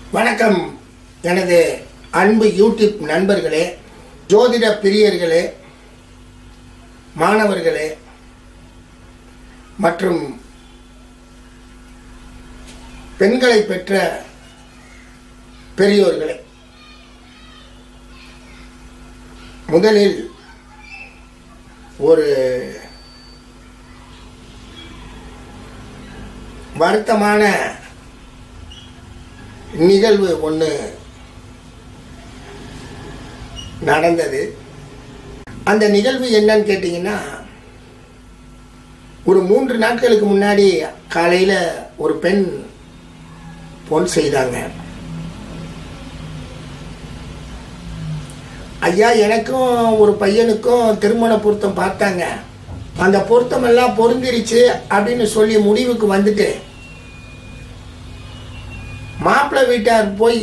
வணக்கம் எனது அன்பு யூடியூப் நண்பர்களே ஜோதிட பிரியர்களே மாணவர்களே மற்றும் பெண்களை பெற்ற பெரியோர்களே முதலில் ஒரு வருத்தமான நிகழ்வு ஒன்று நடந்தது அந்த நிகழ்வு என்னன்னு கேட்டிங்கன்னா ஒரு மூன்று நாட்களுக்கு முன்னாடி காலையில் ஒரு பெண் பொன் செய்தாங்க ஐயா எனக்கும் ஒரு பையனுக்கும் திருமண பொருத்தம் பார்த்தாங்க அந்த பொருத்தம் எல்லாம் பொருந்திருச்சு அப்படின்னு சொல்லி முடிவுக்கு வந்துட்டு மாப்பிள்ளை வீட்டார் போய்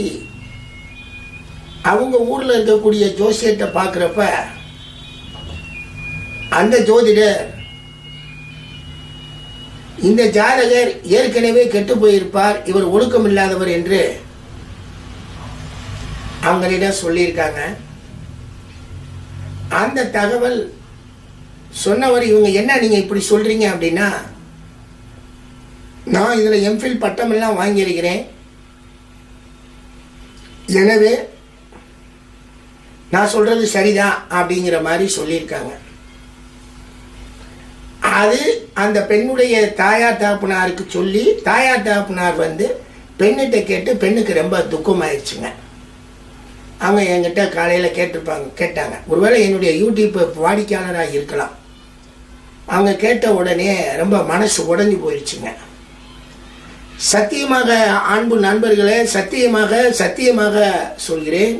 அவங்க ஊரில் இருக்கக்கூடிய ஜோசியத்தை பார்க்குறப்ப அந்த ஜோதிடர் இந்த ஜாதகர் ஏற்கனவே கெட்டு போயிருப்பார் இவர் ஒழுக்கம் இல்லாதவர் என்று அவங்களிடம் சொல்லியிருக்காங்க அந்த தகவல் சொன்னவர் இவங்க என்ன நீங்க இப்படி சொல்றீங்க அப்படின்னா நான் இதுல எம்ஃபில் பட்டமெல்லாம் வாங்கியிருக்கிறேன் எனவே நான் சொல்றது சரிதான் அப்படிங்கிற மாதிரி சொல்லியிருக்காங்க அது அந்த பெண்ணுடைய தாயார் தகப்பனாருக்கு சொல்லி தாயார் தகப்பனார் வந்து பெண்ணிட்ட கேட்டு பெண்ணுக்கு ரொம்ப துக்கமாயிடுச்சுங்க அவங்க என்கிட்ட காலையில் கேட்டிருப்பாங்க கேட்டாங்க ஒருவேளை என்னுடைய யூடியூப் வாடிக்கையாளராக இருக்கலாம் அவங்க கேட்ட உடனே ரொம்ப மனசு உடஞ்சி போயிடுச்சுங்க சத்தியமாக அன்பு நண்பர்களே சத்தியமாக சத்தியமாக சொல்கிறேன்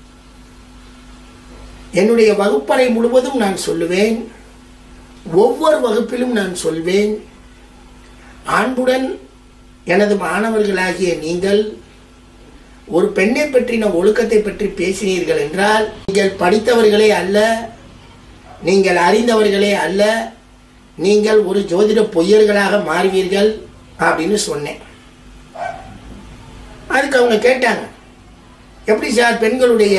என்னுடைய வகுப்பறை முழுவதும் நான் சொல்லுவேன் ஒவ்வொரு வகுப்பிலும் நான் சொல்வேன் அன்புடன் எனது மாணவர்களாகிய நீங்கள் ஒரு பெண்ணை பற்றின ஒழுக்கத்தை பற்றி பேசினீர்கள் என்றால் நீங்கள் படித்தவர்களே அல்ல நீங்கள் அறிந்தவர்களே அல்ல நீங்கள் ஒரு ஜோதிட பொய்யர்களாக மாறுவீர்கள் அப்படின்னு சொன்னேன் அதுக்கு அவங்க கேட்டாங்க எப்படி சார் பெண்களுடைய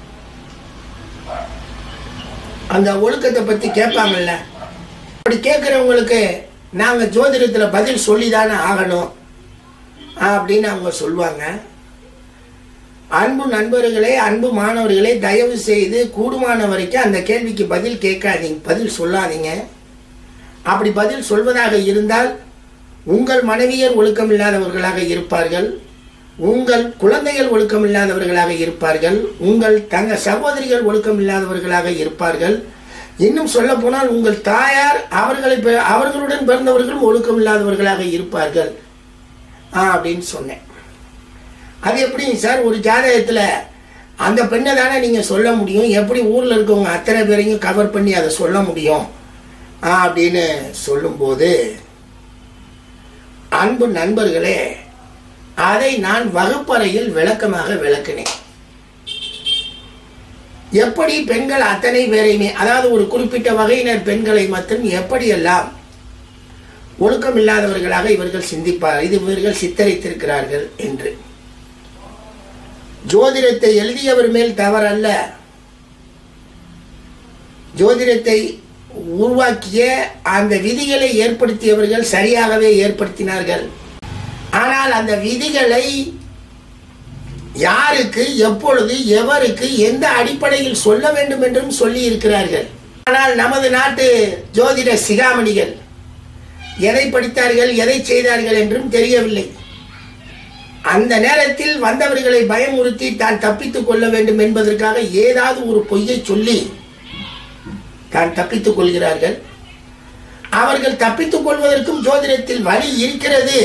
அந்த ஒழுக்கத்தை பற்றி கேட்பாங்கல்ல அப்படி கேட்குறவங்களுக்கு நாங்கள் ஜோதிடத்தில் பதில் சொல்லி தானே ஆகணும் அப்படின்னு அவங்க சொல்லுவாங்க அன்பு நண்பர்களே அன்பு மாணவர்களே தயவு செய்து கூடுமான வரைக்கும் அந்த கேள்விக்கு பதில் கேட்காதீங்க பதில் சொல்லாதீங்க அப்படி பதில் சொல்வதாக இருந்தால் உங்கள் மனைவியர் ஒழுக்கம் இல்லாதவர்களாக இருப்பார்கள் உங்கள் குழந்தைகள் ஒழுக்கம் இல்லாதவர்களாக இருப்பார்கள் உங்கள் தங்க சகோதரிகள் ஒழுக்கம் இல்லாதவர்களாக இருப்பார்கள் இன்னும் சொல்ல போனால் உங்கள் தாயார் அவர்களை பெ- அவர்களுடன் பிறந்தவர்களும் ஒழுக்கம் இல்லாதவர்களாக இருப்பார்கள் ஆ, அப்படின்னு சொன்னேன் அது எப்படிங்க சார் ஒரு ஜாதகத்தில் அந்த பெண்ணை தானே நீங்கள் சொல்ல முடியும் எப்படி ஊரில் இருக்கவங்க அத்தனை பேரையும் கவர் பண்ணி அதை சொல்ல முடியும் ஆ, அப்படின்னு சொல்லும்போது அன்பு நண்பர்களே அதை நான் வகுப்பறையில் விளக்கமாக விளக்கினேன் எப்படி பெண்கள் அத்தனை பேரையுமே அதாவது ஒரு குறிப்பிட்ட வகையினர் பெண்களை மட்டும் எப்படியெல்லாம் ஒழுக்கம் இல்லாதவர்களாக இவர்கள் சிந்திப்பார் இது இவர்கள் சித்தரித்திருக்கிறார்கள் என்று ஜோதிடத்தை எழுதியவர் மேல் தவறல்ல ஜோதிடத்தை உருவாக்கிய அந்த விதிகளை ஏற்படுத்தியவர்கள் சரியாகவே ஏற்படுத்தினார்கள் ஆனால் அந்த விதிகளை யாருக்கு எப்பொழுது எவருக்கு எந்த அடிப்படையில் சொல்ல வேண்டும் என்றும் சொல்லி இருக்கிறார்கள் ஆனால் நமது நாட்டு ஜோதிட சிகாமணிகள் எதை படித்தார்கள் எதை செய்தார்கள் என்றும் தெரியவில்லை அந்த நேரத்தில் வந்தவர்களை பயமுறுத்தி தான் தப்பித்துக் கொள்ள வேண்டும் என்பதற்காக ஏதாவது ஒரு பொய்யை சொல்லி தான் தப்பித்துக் கொள்கிறார்கள் அவர்கள் தப்பித்துக் கொள்வதற்கும் ஜோதிடத்தில் வழி இருக்கிறது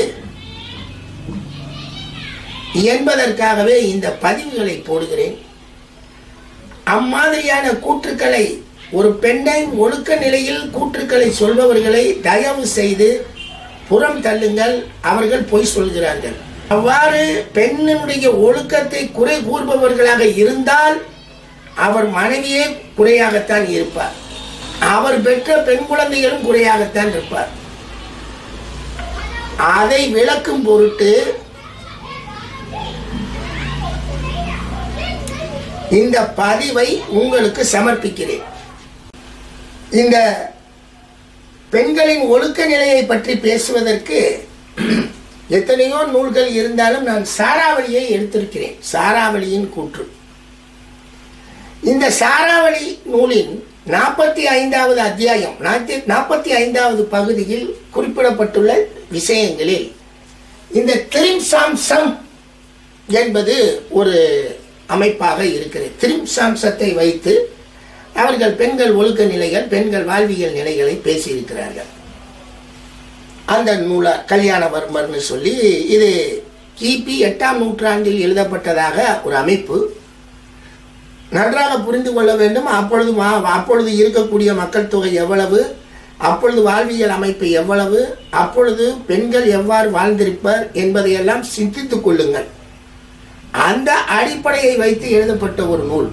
என்பதற்காகவே இந்த பதிவுகளை போடுகிறேன் அம்மாதிரியான கூற்றுக்களை ஒரு பெண்ணை ஒழுக்க நிலையில் கூற்றுக்களை சொல்பவர்களை தயவு செய்து புறம் தள்ளுங்கள் அவர்கள் பொய் சொல்கிறார்கள் அவ்வாறு பெண்ணினுடைய ஒழுக்கத்தை குறை கூறுபவர்களாக இருந்தால் அவர் மனைவியே குறையாகத்தான் இருப்பார் அவர் பெற்ற பெண் குழந்தைகளும் குறையாகத்தான் இருப்பார் அதை விளக்கும் பொருட்டு இந்த பதிவை உங்களுக்கு சமர்ப்பிக்கிறேன் இந்த பெண்களின் ஒழுக்க நிலையை பற்றி பேசுவதற்கு எத்தனையோ நூல்கள் இருந்தாலும் நான் சாராவளியை எடுத்திருக்கிறேன் சாராவளியின் கூற்று இந்த சாராவளி நூலின் நாற்பத்தி ஐந்தாவது அத்தியாயம் நாற்பத்தி ஐந்தாவது பகுதியில் குறிப்பிடப்பட்டுள்ள விஷயங்களில் இந்த திரிம்சாம்சம் என்பது ஒரு அமைப்பாக இருக்கிறது திரிம்சாம்சத்தை வைத்து அவர்கள் பெண்கள் ஒழுக்க நிலைகள் பெண்கள் வாழ்வியல் நிலைகளை பேசியிருக்கிறார்கள் அந்த நூலா கல்யாணவர்மர்னு சொல்லி இது கிபி எட்டாம் நூற்றாண்டில் எழுதப்பட்டதாக ஒரு அமைப்பு நன்றாக புரிந்து கொள்ள வேண்டும் அப்பொழுது மா- அப்பொழுது இருக்கக்கூடிய மக்கள் தொகை எவ்வளவு அப்பொழுது வாழ்வியல் அமைப்பு எவ்வளவு அப்பொழுது பெண்கள் எவ்வாறு வாழ்ந்திருப்பர் என்பதையெல்லாம் சிந்தித்துக் கொள்ளுங்கள் அந்த அடிப்படையை வைத்து எழுதப்பட்ட ஒரு நூல்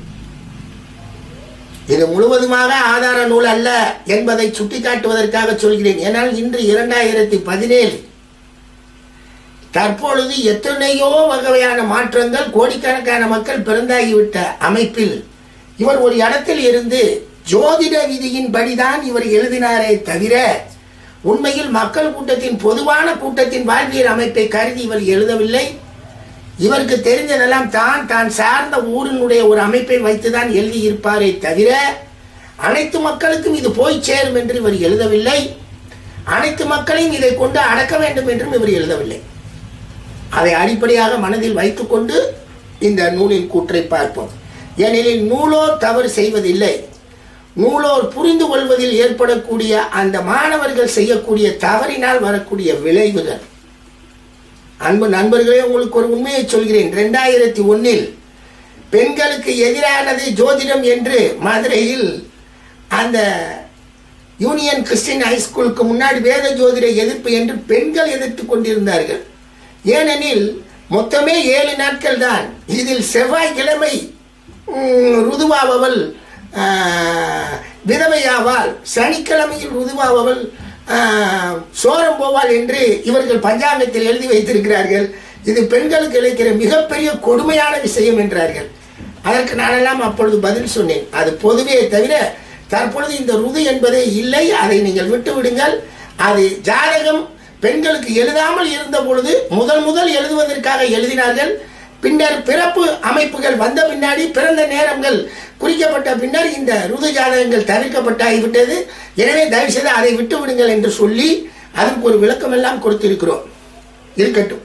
இது முழுவதுமாக ஆதார நூல் அல்ல என்பதை சுட்டிக்காட்டுவதற்காக சொல்கிறேன் ஏனால் இன்று இரண்டாயிரத்தி பதினேழு தற்பொழுது எத்தனையோ வகையான மாற்றங்கள் கோடிக்கணக்கான மக்கள் பிறந்தாகிவிட்ட அமைப்பில் இவர் ஒரு இடத்தில் இருந்து ஜோதிட விதியின் படிதான் இவர் எழுதினாரே தவிர உண்மையில் மக்கள் கூட்டத்தின் பொதுவான கூட்டத்தின் வாழ்வியல் அமைப்பை கருதி இவர் எழுதவில்லை இவருக்கு தெரிஞ்சதெல்லாம் தான் தான் சார்ந்த ஊரினுடைய ஒரு அமைப்பை வைத்துதான் எழுதியிருப்பாரே தவிர அனைத்து மக்களுக்கும் இது போய் சேரும் என்று இவர் எழுதவில்லை அனைத்து மக்களையும் இதை கொண்டு அடக்க வேண்டும் என்றும் இவர் எழுதவில்லை அதை அடிப்படையாக மனதில் வைத்துக்கொண்டு இந்த நூலின் கூற்றை பார்ப்போம் ஏனெனில் நூலோர் தவறு செய்வதில்லை நூலோர் புரிந்து கொள்வதில் ஏற்படக்கூடிய அந்த மாணவர்கள் செய்யக்கூடிய தவறினால் வரக்கூடிய விளைவுகள் அன்பு நண்பர்களே உங்களுக்கு ஒரு உண்மையை சொல்கிறேன் ரெண்டாயிரத்தி ஒன்னில் பெண்களுக்கு எதிரானது ஜோதிடம் என்று மதுரையில் அந்த யூனியன் கிறிஸ்டின் ஹைஸ்கூலுக்கு முன்னாடி வேத ஜோதிட எதிர்ப்பு என்று பெண்கள் எதிர்த்து கொண்டிருந்தார்கள் ஏனெனில் மொத்தமே ஏழு நாட்கள் தான் இதில் செவ்வாய்க்கிழமை ம், ருதுவாபவள் ஆ, விதவையாவாள் சனிக்கிழமையில் ருதுவாபவள் ஆ, சோரம் போவாள் என்று இவர்கள் பஞ்சாங்கத்தில் எழுதி வைத்திருக்கிறார்கள் இது பெண்களுக்கு இழைக்கிற மிகப்பெரிய கொடுமையான விஷயம் என்றார்கள் அதற்கு நானெல்லாம் அப்பொழுது பதில் சொன்னேன் அது பொதுவே தவிர தற்பொழுது இந்த ருது என்பதே இல்லை அதை நீங்கள் விட்டு விடுங்கள் அது ஜாதகம் பெண்களுக்கு எழுதாமல் இருந்த பொழுது முதல் முதல் எழுதுவதற்காக எழுதினார்கள் பின்னர் பிறப்பு அமைப்புகள் வந்த பின்னாடி பிறந்த நேரங்கள் குறிக்கப்பட்ட பின்னர் இந்த ருது ஜாதகங்கள் தவிர்க்கப்பட்டாகிவிட்டது எனவே தயவு செய்து அதை விட்டு விடுங்கள் என்று சொல்லி அதற்கு ஒரு விளக்கம் எல்லாம் கொடுத்திருக்கிறோம் இருக்கட்டும்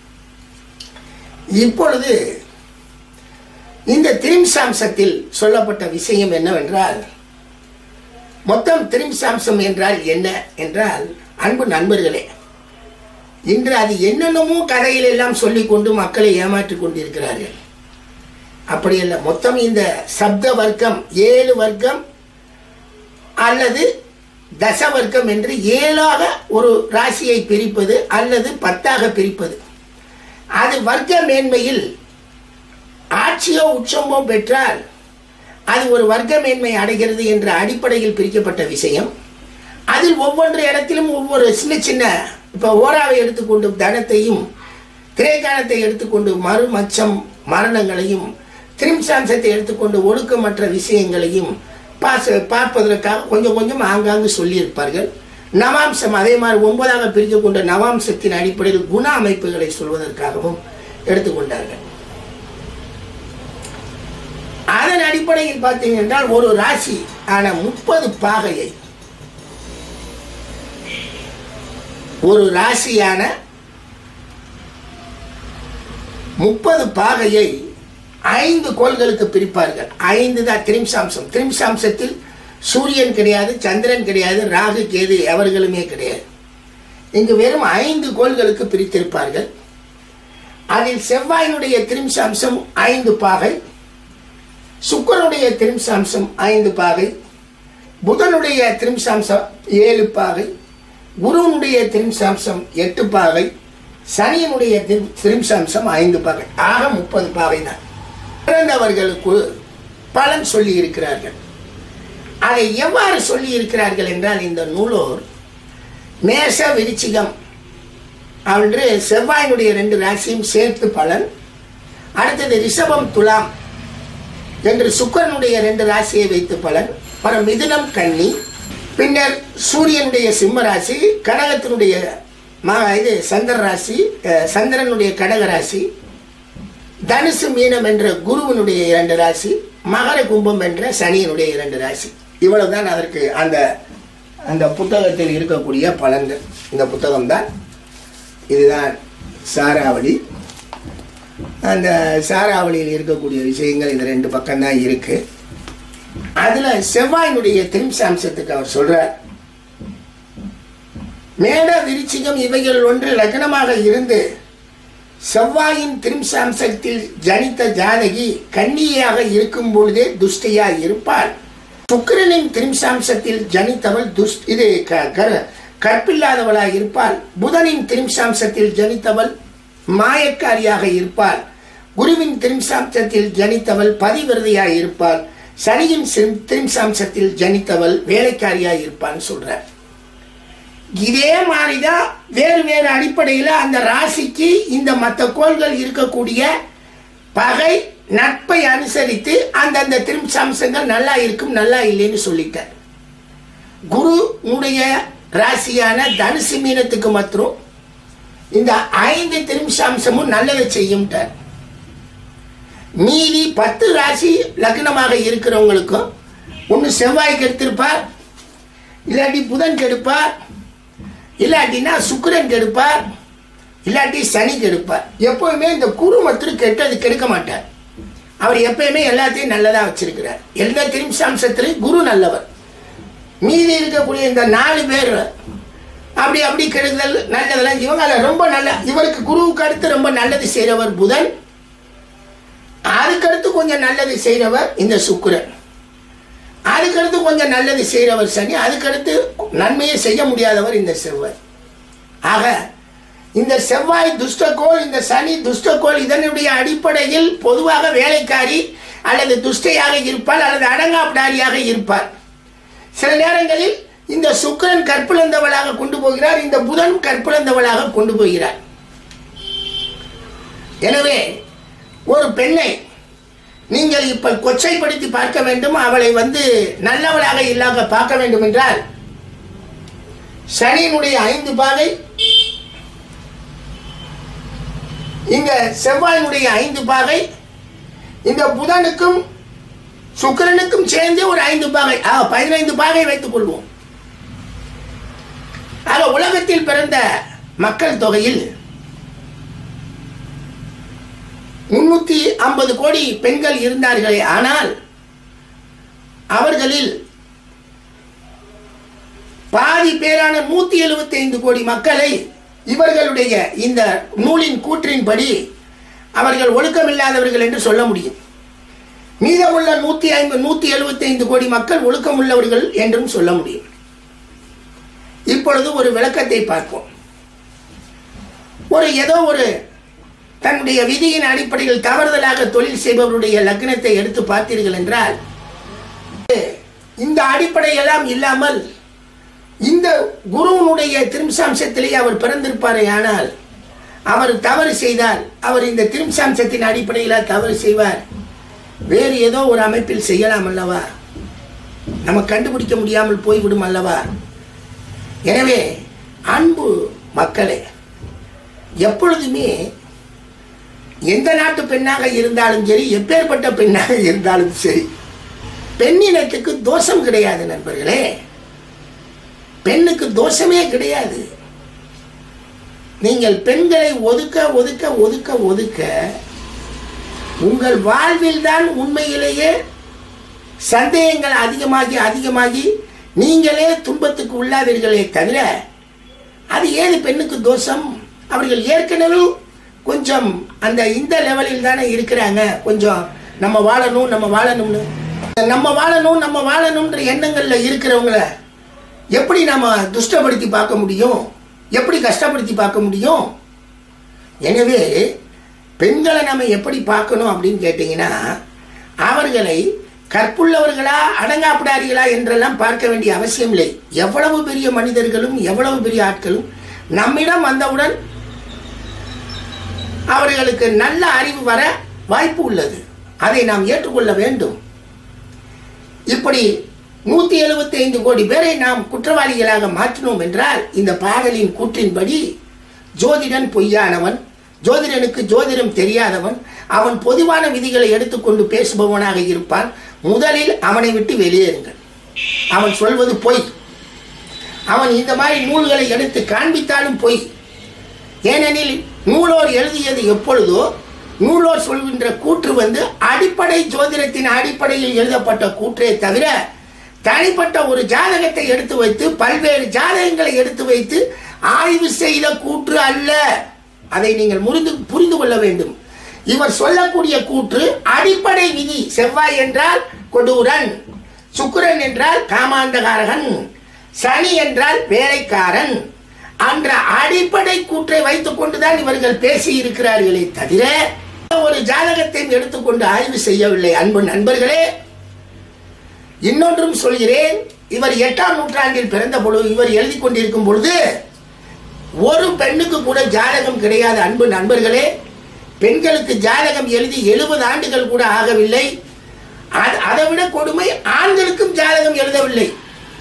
இப்பொழுது இந்த திரிம்சாம்சத்தில் சொல்லப்பட்ட விஷயம் என்னவென்றால் மொத்தம் திரிம்சாம்சம் என்றால் என்ன என்றால் அன்பு நண்பர்களே இன்று அது என்னென்னமோ கதையில் எல்லாம் சொல்லிக் கொண்டு மக்களை ஏமாற்றிக் கொண்டிருக்கிறார்கள் அப்படி அல்ல மொத்தம் இந்த சப்த வர்க்கம் ஏழு வர்க்கம் அல்லது தச வர்க்கம் என்று ஏழாக ஒரு ராசியை பிரிப்பது அல்லது பத்தாக பிரிப்பது அது வர்க்க மேன்மையில் ஆட்சியோ உச்சமோ பெற்றால் அது ஒரு வர்க்க மேன்மை அடைகிறது என்ற அடிப்படையில் பிரிக்கப்பட்ட விஷயம் அதில் ஒவ்வொன்று இடத்திலும் ஒவ்வொரு சின்ன சின்ன இப்போ ஓராவை எடுத்துக்கொண்டு தனத்தையும் திரைக்காலத்தை எடுத்துக்கொண்டு மறு மச்சம் மரணங்களையும் திரிம்சாம்சத்தை எடுத்துக்கொண்டு ஒழுக்கமற்ற விஷயங்களையும் பாச பார்ப்பதற்காக கொஞ்சம் கொஞ்சம் ஆங்காங்கு சொல்லியிருப்பார்கள் நவாம்சம் அதே மாதிரி ஒன்பதாக பிரித்து கொண்ட நவாம்சத்தின் அடிப்படையில் குண அமைப்புகளை சொல்வதற்காகவும் எடுத்துக்கொண்டார்கள் அதன் அடிப்படையில் பார்த்தீங்க என்றால் ஒரு ராசி ஆன முப்பது பாகையை ஒரு ராசியான முப்பது பாகையை ஐந்து கோள்களுக்கு பிரிப்பார்கள் ஐந்து தான் திரிம்சாம்சம் திரிம்சாம்சத்தில் சூரியன் கிடையாது சந்திரன் கிடையாது ராகு கேது எவர்களுமே கிடையாது இங்கு வெறும் ஐந்து கோள்களுக்கு பிரித்திருப்பார்கள் அதில் செவ்வாயினுடைய திரிம்சாம்சம் ஐந்து பாகை சுக்கரனுடைய திரிம்சாம்சம் ஐந்து பாகை புதனுடைய திரிம்சாம்சம் ஏழு பாகை குருவனுடைய திரிம்சாம்சம் எட்டு பாகை சனியனுடைய திரு- திரிம்சாம்சம் ஐந்து பாகை ஆக முப்பது பாகை தான் பிறந்தவர்களுக்கு பலன் சொல்லி இருக்கிறார்கள் அதை எவ்வாறு சொல்லி இருக்கிறார்கள் என்றால் இந்த நூலோர் மேஷ விருச்சிகம் அன்று செவ்வாயினுடைய ரெண்டு ராசியும் சேர்த்து பலன் அடுத்தது ரிஷபம் துலாம் என்று சுக்கரனுடைய ரெண்டு ராசியை வைத்து பலன் அப்புறம் மிதுனம் கன்னி பின்னர் சூரியனுடைய சிம்ம ராசி கடகத்தினுடைய மா இது சந்திர ராசி அஹ், சந்திரனுடைய கடக ராசி தனுசு மீனம் என்ற குருவனுடைய இரண்டு ராசி மகர கும்பம் என்ற சனியினுடைய இரண்டு ராசி இவ்வளவுதான் அதற்கு அந்த அந்த புத்தகத்தில் இருக்கக்கூடிய பலன்கள் இந்த புத்தகம்தான் இதுதான் சாராவளி அந்த சாராவளியில் இருக்கக்கூடிய விஷயங்கள் இந்த ரெண்டு பக்கம்தான் இருக்கு அதுல செவ்வாயினுடைய திரிம்சாம்சத்துக்கு அவர் சொல்றார் மேட விருச்சிகம் இவைகள் ஒன்று லக்னமாக இருந்து செவ்வாயின் திரிம்சாம்சத்தில் ஜனித்த ஜாதகி கன்னியாக இருக்கும் பொழுதே துஷ்டியாய் இருப்பாள் சுக்கிரனின் திரிம்சாம்சத்தில் ஜனித்தவள் துஷ் இது க- க- கற்பில்லாதவளாய் இருப்பாள் புதனின் திரிம்சாம்சத்தில் ஜனித்தவள் மாயக்காரியாக இருப்பாள் குருவின் திரிம்சாம்சத்தில் ஜனித்தவள் பதிவிரதையாய் இருப்பாள் சனியின் சிம்- திரிம்சாம்சத்தில் ஜனித்தவள் வேலைக்காரியாய் இருப்பான்னு சொல்றார் இதே மாதிரிதான் வேறு வேறு அடிப்படையில் அந்த ராசிக்கு இந்த மற்ற கோள்கள் இருக்கக்கூடிய பகை நட்பை அனுசரித்து அந்தந்த திரிம்சாம்சங்கள் நல்லா இருக்கும் நல்லா இல்லைன்னு சொல்லிட்டார் குரு உடைய ராசியான தனுசு மீனத்துக்கு மாத்திரம் இந்த ஐந்து திரிம்சாம்சமும் நல்லதை செய்யும்ட்டார் மீதி பத்து ராசி லக்னமாக இருக்கிறவங்களுக்கும் ஒன்று செவ்வாய் கெடுத்திருப்பார் இல்லாட்டி புதன் கெடுப்பார் இல்லாட்டினா சுக்கிரன் கெடுப்பார் இல்லாட்டி சனி கெடுப்பார் எப்பவுமே இந்த குரு மற்றும் கெட்டது கெடுக்க மாட்டார் அவர் எப்பயுமே எல்லாத்தையும் நல்லதா வச்சிருக்கிறார் எந்த திரிம்சாம்சத்திலையும் குரு நல்லவர் மீதி இருக்கக்கூடிய இந்த நாலு பேர் அப்படி அப்படி கெடுதல் நல்லதெல்லாம் இவங்க அதில் ரொம்ப நல்ல இவருக்கு குருவுக்கு அடுத்து ரொம்ப நல்லது செய்கிறவர் புதன் அதுக்கடுத்து கொஞ்சம் நல்லது செய்கிறவர் இந்த சுக்கிரன் அதுக்கடுத்து கொஞ்சம் நல்லது செய்கிறவர் சனி அதுக்கடுத்து நன்மையை செய்ய முடியாதவர் இந்த செவ்வாய் ஆக இந்த செவ்வாய் துஷ்டகோள் இந்த சனி துஷ்டகோள் இதனுடைய அடிப்படையில் பொதுவாக வேலைக்காரி அல்லது துஷ்டையாக இருப்பாள் அல்லது அடங்காப்பிடாரியாக இருப்பார் சில நேரங்களில் இந்த சுக்கிரன் கற்பிழந்தவளாக கொண்டு போகிறார் இந்த புதன் கற்பிழந்தவளாக கொண்டு போகிறார் எனவே ஒரு பெண்ணை நீங்கள் இப்ப கொச்சைப்படுத்தி பார்க்க வேண்டும் அவளை வந்து நல்லவளாக இல்லாம பார்க்க வேண்டும் என்றால் சனியினுடைய ஐந்து பாகை இங்க செவ்வாயினுடைய ஐந்து பாகை இந்த புதனுக்கும் சுக்கிரனுக்கும் சேர்ந்து ஒரு ஐந்து பாகை ஆ, பதினைந்து பாகை வைத்துக் கொள்வோம் ஆக உலகத்தில் பிறந்த மக்கள் தொகையில் முன்னூத்தி ஐம்பது கோடி பெண்கள் இருந்தார்களே ஆனால் அவர்களில் பாதி பேரான நூத்தி எழுபத்தி ஐந்து கோடி மக்களை இவர்களுடைய இந்த நூலின் கூற்றின்படி அவர்கள் ஒழுக்கமில்லாதவர்கள் என்று சொல்ல முடியும் மீதமுள்ள நூத்தி ஐம்பது நூத்தி எழுபத்தி ஐந்து கோடி மக்கள் ஒழுக்கமுள்ளவர்கள் என்றும் சொல்ல முடியும் இப்பொழுது ஒரு விளக்கத்தை பார்ப்போம் ஒரு ஏதோ ஒரு தன்னுடைய விதியின் அடிப்படையில் தவறுதலாக தொழில் செய்பவருடைய லக்னத்தை எடுத்து பார்த்தீர்கள் என்றால் இந்த அடிப்படையெல்லாம் இல்லாமல் இந்த குருவனுடைய திரும்சாம்சத்திலே அவர் பிறந்திருப்பாரே ஆனால் அவர் தவறு செய்தால் அவர் இந்த திரும்சாம்சத்தின் அடிப்படையில் தவறு செய்வார் வேறு ஏதோ ஒரு அமைப்பில் செய்யலாம் அல்லவா நம்ம கண்டுபிடிக்க முடியாமல் போய்விடும் அல்லவா எனவே அன்பு மக்களே எப்பொழுதுமே எந்த நாட்டு பெண்ணாக இருந்தாலும் சரி எப்பேற்பட்ட பெண்ணாக இருந்தாலும் சரி பெண்ணினத்துக்கு தோஷம் கிடையாது நண்பர்களே பெண்ணுக்கு தோஷமே கிடையாது நீங்கள் பெண்களை ஒதுக்க ஒதுக்க ஒதுக்க ஒதுக்க உங்கள் வாழ்வில் தான் உண்மையிலேயே சந்தேகங்கள் அதிகமாகி அதிகமாகி நீங்களே துன்பத்துக்கு உள்ளாவீர்களே தவிர அது ஏது பெண்ணுக்கு தோஷம் அவர்கள் ஏற்கனவே கொஞ்சம் அந்த இந்த லெவலில் தானே இருக்கிறாங்க கொஞ்சம் நம்ம வாழணும் நம்ம வாழணும்னு நம்ம வாழணும் நம்ம வாழணுன்ற எண்ணங்கள்ல இருக்கிறவங்கள எப்படி நாம துஷ்டப்படுத்தி பார்க்க முடியும் எப்படி கஷ்டப்படுத்தி பார்க்க முடியும் எனவே பெண்களை நம்ம எப்படி பார்க்கணும் அப்படின்னு கேட்டிங்கன்னா அவர்களை கற்புள்ளவர்களா அடங்காப்பிடாரிகளா என்றெல்லாம் பார்க்க வேண்டிய அவசியம் இல்லை எவ்வளவு பெரிய மனிதர்களும் எவ்வளவு பெரிய ஆட்களும் நம்மிடம் வந்தவுடன் அவர்களுக்கு நல்ல அறிவு வர வாய்ப்பு உள்ளது அதை நாம் ஏற்றுக்கொள்ள வேண்டும் இப்படி நூத்தி எழுபத்தி ஐந்து கோடி பேரை நாம் குற்றவாளிகளாக மாற்றினோம் என்றால் இந்த பாடலின் கூற்றின்படி ஜோதிடன் பொய்யானவன் ஜோதிடனுக்கு ஜோதிடம் தெரியாதவன் அவன் பொதுவான விதிகளை எடுத்துக்கொண்டு பேசுபவனாக இருப்பான் முதலில் அவனை விட்டு வெளியேறுங்கள் அவன் சொல்வது பொய் அவன் இந்த மாதிரி நூல்களை எடுத்து காண்பித்தாலும் பொய் ஏனெனில் நூலோர் எழுதியது எப்பொழுதோ நூலோர் சொல்கின்ற கூற்று வந்து அடிப்படை ஜோதிடத்தின் அடிப்படையில் எழுதப்பட்ட கூற்றே தவிர தனிப்பட்ட ஒரு ஜாதகத்தை எடுத்து வைத்து பல்வேறு ஜாதகங்களை எடுத்து வைத்து ஆய்வு செய்த கூற்று அல்ல அதை நீங்கள் முறிந்து புரிந்து கொள்ள வேண்டும் இவர் சொல்லக்கூடிய கூற்று அடிப்படை விதி செவ்வாய் என்றால் கொடூரன் சுக்கிரன் என்றால் காமாந்தகாரகன் சனி என்றால் வேலைக்காரன் என்ற அடிப்படை கூற்றை வைத்துக் கொண்டுதான் இவர்கள் பேசி இருக்கிறார்களே தவிர ஒரு ஜாதகத்தையும் எடுத்துக்கொண்டு ஆய்வு செய்யவில்லை அன்பு நண்பர்களே இன்னொன்றும் சொல்கிறேன் இவர் எட்டாம் நூற்றாண்டில் பிறந்த பொழுது இவர் எழுதி கொண்டிருக்கும் பொழுது ஒரு பெண்ணுக்கு கூட ஜாதகம் கிடையாது அன்பு நண்பர்களே பெண்களுக்கு ஜாதகம் எழுதி எழுபது ஆண்டுகள் கூட ஆகவில்லை அது- அதை விட கொடுமை ஆண்களுக்கும் ஜாதகம் எழுதவில்லை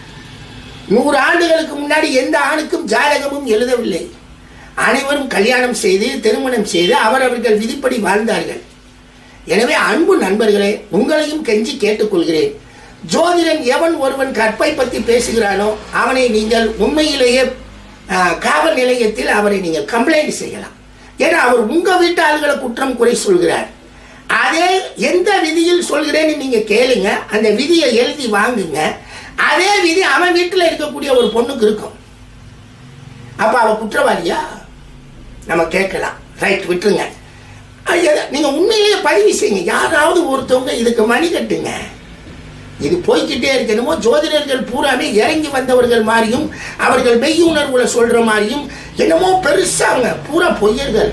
நூறு ஆண்டுகளுக்கு முன்னாடி எந்த ஆணுக்கும் ஜாதகமும் எழுதவில்லை அனைவரும் கல்யாணம் செய்து திருமணம் செய்து அவரவர்கள் விதிப்படி வாழ்ந்தார்கள் எனவே அன்பு நண்பர்களே உங்களையும் கெஞ்சி கேட்டுக்கொள்கிறேன் ஜோதிடன் எவன் ஒருவன் கற்பை பற்றி பேசுகிறானோ அவனை நீங்கள் உண்மையிலேயே ஆ, காவல் நிலையத்தில் அவரை நீங்கள் கம்ப்ளைண்ட் செய்யலாம் ஏன்னா அவர் உங்க வீட்டு ஆளுகளை குற்றம் குறை சொல்கிறார் அதே எந்த விதியில் சொல்கிறேன்னு நீங்க கேளுங்க அந்த விதியை எழுதி வாங்குங்க அதே விதி அவன் வீட்டில் இருக்கக்கூடிய ஒரு பொண்ணுக்கு இருக்கும் அப்ப அவ குற்றவாளியா நம்ம கேட்கலாம் ரைட் விட்டுருங்க ஐயா, நீங்க உண்மையிலேயே பதிவு செய்யுங்க யாராவது ஒருத்தவங்க இதுக்கு மணி கட்டுங்க இது போய்க்கிட்டே இருக்கணுமோ ஜோதிடர்கள் பூராமே இறங்கி வந்தவர்கள் மாதிரியும் அவர்கள் மெய் உணர்வுல சொல்ற மாதிரியும் என்னமோ பெருசாங்க பூரா பொய்யர்கள்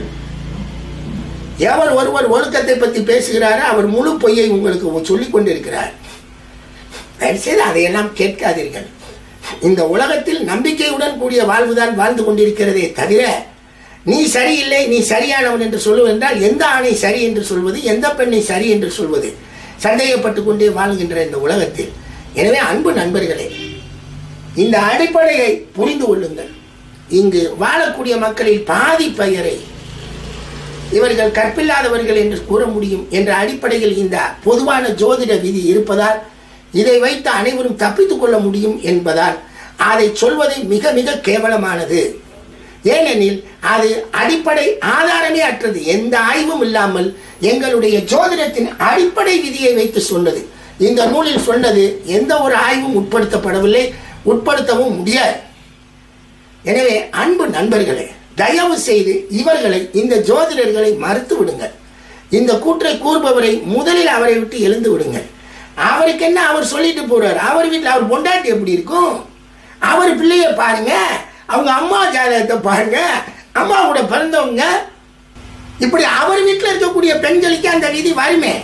எவர் ஒருவர் ஒழுக்கத்தை பத்தி பேசுகிறாரோ அவர் முழு பொய்யை உங்களுக்கு சொல்லிக் கொண்டிருக்கிறார் தயவுசெய்து அதையெல்லாம் கேட்காதீர்கள் இந்த உலகத்தில் நம்பிக்கையுடன் கூடிய வாழ்வுதான் வாழ்ந்து கொண்டிருக்கிறதே தவிர நீ சரியில்லை நீ சரியானவன் என்று சொல்லுவென்றால் எந்த ஆணை சரி என்று சொல்வது எந்த பெண்ணை சரி என்று சொல்வது சந்தேகப்பட்டு கொண்டே வாழ்கின்ற இந்த உலகத்தில் எனவே அன்பு நண்பர்களே இந்த அடிப்படையை புரிந்து கொள்ளுங்கள் இங்கு வாழக்கூடிய மக்களில் பாதி பெயரை இவர்கள் கற்பில்லாதவர்கள் என்று கூற முடியும் என்ற அடிப்படையில் இந்த பொதுவான ஜோதிட விதி இருப்பதால் இதை வைத்து அனைவரும் தப்பித்துக் கொள்ள முடியும் என்பதால் அதை சொல்வது மிக மிக கேவலமானது ஏனெனில் அது அடிப்படை ஆதாரமே அற்றது எந்த ஆய்வும் இல்லாமல் எங்களுடைய ஜோதிடத்தின் அடிப்படை விதியை வைத்து சொன்னது இந்த நூலில் சொன்னது எந்த ஒரு ஆய்வும் உட்படுத்தப்படவில்லை உட்படுத்தவும் முடியாது எனவே அன்பு நண்பர்களே தயவு செய்து இவர்களை இந்த ஜோதிடர்களை மறுத்து விடுங்கள் இந்த கூற்றை கூறுபவரை முதலில் அவரை விட்டு எழுந்து விடுங்கள் அவருக்கு என்ன அவர் சொல்லிட்டு போறார் அவர் வீட்டில் அவர் பொண்டாட்டி எப்படி இருக்கும் அவர் பிள்ளைய பாருங்க அவங்க அம்மா ஜாதகத்தை பாருங்க அம்மா கூட பிறந்தவங்க இப்படி அவர் வீட்டில் இருக்கக்கூடிய பெண்களுக்கு அந்த விதி வருமே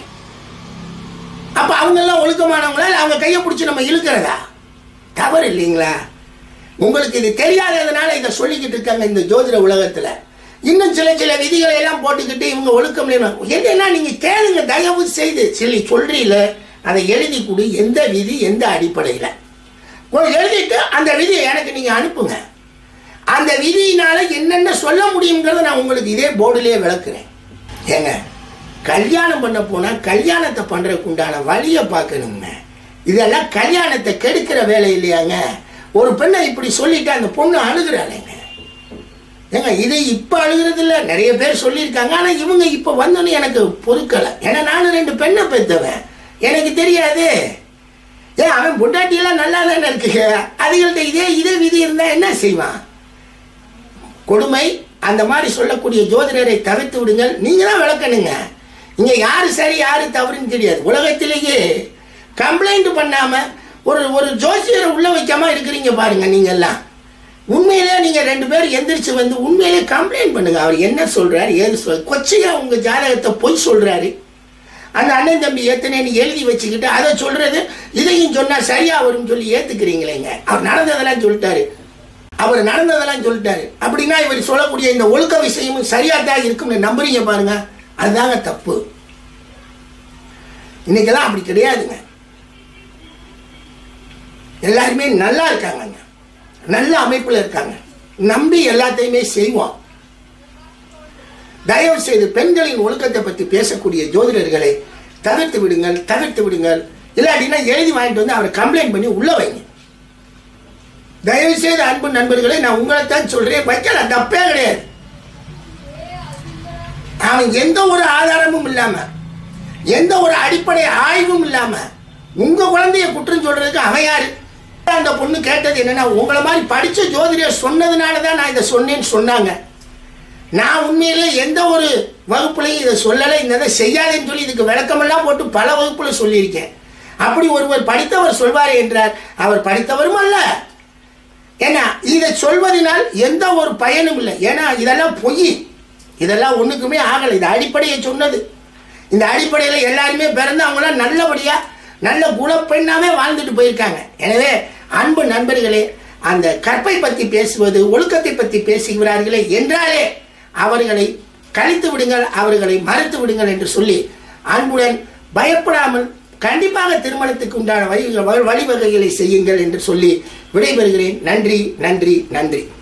அப்ப அவங்க எல்லாம் ஒழுக்கமானவங்களா இல்ல அவங்க கையை பிடிச்சி நம்ம இழுக்கிறதா தவறு இல்லைங்களா உங்களுக்கு இது தெரியாததுனால இதை சொல்லிக்கிட்டு இருக்காங்க இந்த ஜோதிட உலகத்துல இன்னும் சில சில விதிகளை எல்லாம் போட்டுக்கிட்டு இவங்க ஒழுக்கம் இல்லைன்னு. என்னன்னா நீங்க கேளுங்க தயவு செய்து சொல்லி சொல்றீல அதை எழுதி கொடு எந்த விதி எந்த அடிப்படையில கொஞ்சம் எழுதிட்டு அந்த விதியை எனக்கு நீங்க அனுப்புங்க அந்த விதியினால என்னென்ன சொல்ல முடியுங்கிறத நான் உங்களுக்கு இதே போர்டிலே விளக்குறேன் ஏங்க கல்யாணம் பண்ண போனா கல்யாணத்தை பண்றதுக்கு உண்டான வழியை பார்க்கணுங்க இதெல்லாம் கல்யாணத்தை கெடுக்கிற வேலை இல்லையாங்க ஒரு பெண்ணை இப்படி சொல்லிட்டு அந்த பொண்ணு அழுகுறாளேங்க ஏங்க இது இப்ப அழுகிறது இல்ல நிறைய பேர் சொல்லியிருக்காங்க ஆனா இவங்க இப்ப வந்தோன்னு எனக்கு பொறுக்கலை ஏன்னா நானும் ரெண்டு பெண்ணை பெற்றவன் எனக்கு தெரியாது ஏன் அவன் பொண்டாட்டியெல்லாம் நல்லா தானே இருக்குங்க அதுகள்ட்ட இதே இதே விதி இருந்தா என்ன செய்வான் கொடுமை அந்த மாதிரி சொல்லக்கூடிய ஜோதிடரை தவிர்த்து விடுங்கள் நீங்க தான் விளக்கணுங்க இங்க யாரு சரி யாரு தவறுன்னு தெரியாது உலகத்திலேயே கம்ப்ளைண்ட் பண்ணாம ஒரு ஒரு ஜோசியரை உள்ள வைக்காம இருக்கிறீங்க பாருங்க நீங்க எல்லாம் உண்மையிலே நீங்க ரெண்டு பேரும் எந்திரிச்சு வந்து உண்மையிலே கம்ப்ளைண்ட் பண்ணுங்க அவர் என்ன சொல்றாரு ஏது சொல் கொச்சையா உங்க ஜாதகத்தை பொய் சொல்றாரு அந்த அண்ணன் தம்பி ஏத்தனேன்னு எழுதி வச்சுக்கிட்டு அதை சொல்றது இதையும் சொன்னா சரியா வரும்னு சொல்லி ஏத்துக்கிறீங்களேங்க அவர் நடந்ததெல்லாம் சொல்லிட்டாரு அவர் நடந்ததெல்லாம் சொல்லிட்டாரு அப்படின்னா இவர் சொல்லக்கூடிய இந்த ஒழுக்க விஷயமும் சரியா தான் இருக்கும்னு நம்புறீங்க பாருங்க அதுதாங்க தப்பு இன்னைக்கெல்லாம் அப்படி கிடையாதுங்க எல்லாருமே நல்லா இருக்காங்கங்க நல்ல அமைப்பில் இருக்காங்க நம்பி எல்லாத்தையுமே செய்வோம் தயவு செய்து பெண்களின் ஒழுக்கத்தை பற்றி பேசக்கூடிய ஜோதிடர்களை தவிர்த்து விடுங்கள் தவிர்த்து விடுங்கள் இல்லாட்டினா எழுதி வாங்கிட்டு வந்து அவரை கம்ப்ளைண்ட் பண்ணி உள்ள வைங்க தயவு செய்து அன்பு நண்பர்களை நான் உங்களை தான் சொல்றேன் வைக்கலாம் தப்பே கிடையாது அவன் எந்த ஒரு ஆதாரமும் இல்லாம எந்த ஒரு அடிப்படை ஆய்வும் இல்லாம உங்க குழந்தைய குற்றம் சொல்றதுக்கு அவன் யாரு அந்த பொண்ணு கேட்டது என்னன்னா உங்களை மாதிரி படிச்ச ஜோதிடர் சொன்னதுனால தான் நான் இதை சொன்னேன்னு சொன்னாங்க நான் உண்மையிலே எந்த ஒரு வகுப்புலையும் இதை சொல்லலை இந்த இதை செய்யாதேன்னு சொல்லி இதுக்கு விளக்கமெல்லாம் போட்டு பல வகுப்புல சொல்லியிருக்கேன் அப்படி ஒருவர் படித்தவர் சொல்வார் என்றார் அவர் படித்தவரும் அல்ல ஏன்னா இதை சொல்வதனால் எந்த ஒரு பயனும் இல்லை ஏன்னா இதெல்லாம் பொய் இதெல்லாம் ஒண்ணுக்குமே ஆகலை இது அடிப்படையை சொன்னது இந்த அடிப்படையில் எல்லாருமே பிறந்து அவங்களாம் நல்லபடியா நல்ல குணப்பெண்ணாவே வாழ்ந்துட்டு போயிருக்காங்க எனவே அன்பு நண்பர்களே அந்த கற்பை பற்றி பேசுவது ஒழுக்கத்தை பற்றி பேசுகிறார்களே என்றாலே அவர்களை கழித்து விடுங்கள் அவர்களை மறுத்து விடுங்கள் என்று சொல்லி அன்புடன் பயப்படாமல் கண்டிப்பாக திருமணத்துக்கு உண்டான வழி வழிவகைகளை செய்யுங்கள் என்று சொல்லி விடைபெறுகிறேன் நன்றி நன்றி நன்றி